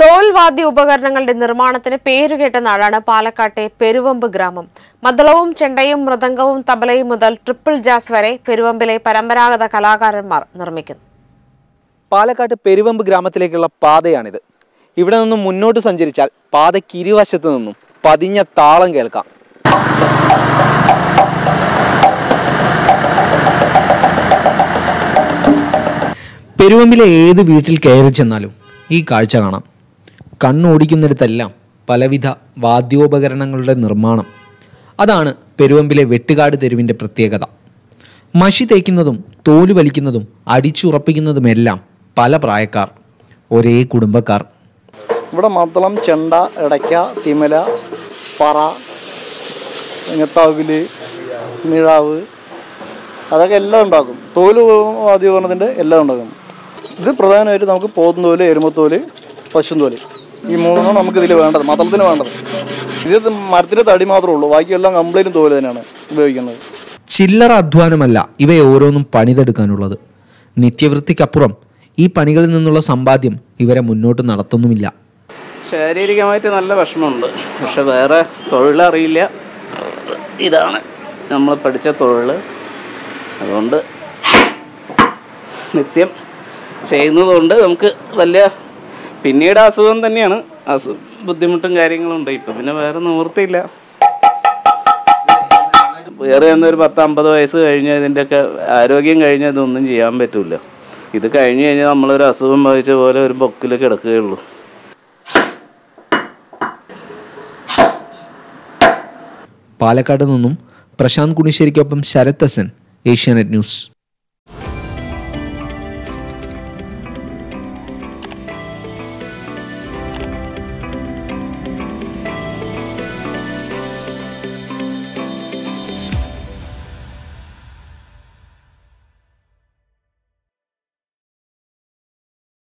തോൽ വാദ്യ ഉപകരണങ്ങളുടെ നിർമ്മാണത്തിന് പേരുകേട്ട നാടാണ് പാലക്കാട്ടെ പെരുവമ്പ് ഗ്രാമം മദ്ദളവും ചെണ്ടയും മൃദംഗവും തബലയും മുതൽ ട്രിപ്പിൾ ജാസ് വരെ പെരുവമ്പിലെ പരമ്പരാഗത കലാകാരന്മാർ നിർമ്മിക്കുന്നു പാലക്കാട് പെരുവമ്പ് ഗ്രാമത്തിലേക്കുള്ള പാതയാണിത് ഇവിടെ നിന്നും മുന്നോട്ട് സഞ്ചരിച്ചാൽ പാതയ്ക്ക് ഇരുവശത്തു നിന്നും പതിഞ്ഞ താളം കേൾക്കാം പെരുവമ്പിലെ ഏത് വീട്ടിൽ കയറി ചെന്നാലും ഈ കാഴ്ച കാണാം കണ്ണോടിക്കുന്നിടത്തെല്ലാം പലവിധ വാദ്യോപകരണങ്ങളുടെ നിർമ്മാണം അതാണ് പെരുവമ്പിലെ വെട്ടുകാട് തെരുവിൻ്റെ പ്രത്യേകത മഷി തേക്കുന്നതും തോല് വലിക്കുന്നതും അടിച്ചുറപ്പിക്കുന്നതുമെല്ലാം പല പ്രായക്കാർ ഒരേ കുടുംബക്കാർ ഇവിടെ മദ്ദളം ചെണ്ട ഇടയ്ക്ക തിമല പറ തകില് മിഴാവ് അതൊക്കെ എല്ലാം ഉണ്ടാക്കും തോല് വാദ്യോപകരണത്തിൻ്റെ എല്ലാം ഉണ്ടാക്കും ഇത് പ്രധാനമായിട്ട് നമുക്ക് പോത്തുംതോല് എരുമത്തോല് പശുന്തോല് ഈ മൂന്നെണ്ണം നമുക്ക് ഇതിൽ വേണ്ടത് മദ്ദളത്തിന് വേണ്ടത് ഇത് മരത്തിൻ്റെ തടി മാത്രമേ ഉള്ളൂ ബാക്കിയെല്ലാം കംപ്ലീറ്റും തോല് തന്നെയാണ് ഉപയോഗിക്കുന്നത് ചില്ലറ അധ്വാനമല്ല ഇവയെ ഓരോന്നും പണിതെടുക്കാനുള്ളത് നിത്യവൃത്തിക്കപ്പുറം ഈ പണികളിൽ നിന്നുള്ള സമ്പാദ്യം ഇവരെ മുന്നോട്ട് നടത്തുന്നുമില്ല ശാരീരികമായിട്ട് നല്ല വിഷമമുണ്ട് പക്ഷെ വേറെ തൊഴിലറിയില്ല ഇതാണ് നമ്മൾ പഠിച്ച തൊഴിൽ അതുകൊണ്ട് നിത്യം ചെയ്യുന്നതുകൊണ്ട് നമുക്ക് വലിയ പിന്നീട് അസുഖം തന്നെയാണ് അസു ബുദ്ധിമുട്ടും കാര്യങ്ങളും ഉണ്ട് ഇപ്പം പിന്നെ വേറെ നിവൃത്തിയില്ല വേറെ ഒരു പത്ത് അമ്പത് വയസ്സ് കഴിഞ്ഞ ഇതിൻ്റെയൊക്കെ ആരോഗ്യം കഴിഞ്ഞാൽ ഇതൊന്നും ചെയ്യാൻ പറ്റില്ല ഇത് കഴിഞ്ഞ് കഴിഞ്ഞാൽ നമ്മളൊരു അസുഖം ബാധിച്ച പോലെ ഒരു ബൊക്കിൽ കിടക്കുകയുള്ളൂ പാലക്കാട് നിന്നും പ്രശാന്ത് കുണിശ്ശേരിക്കൊപ്പം ശരത് ഹസൻ ഏഷ്യാനെറ്റ് ന്യൂസ്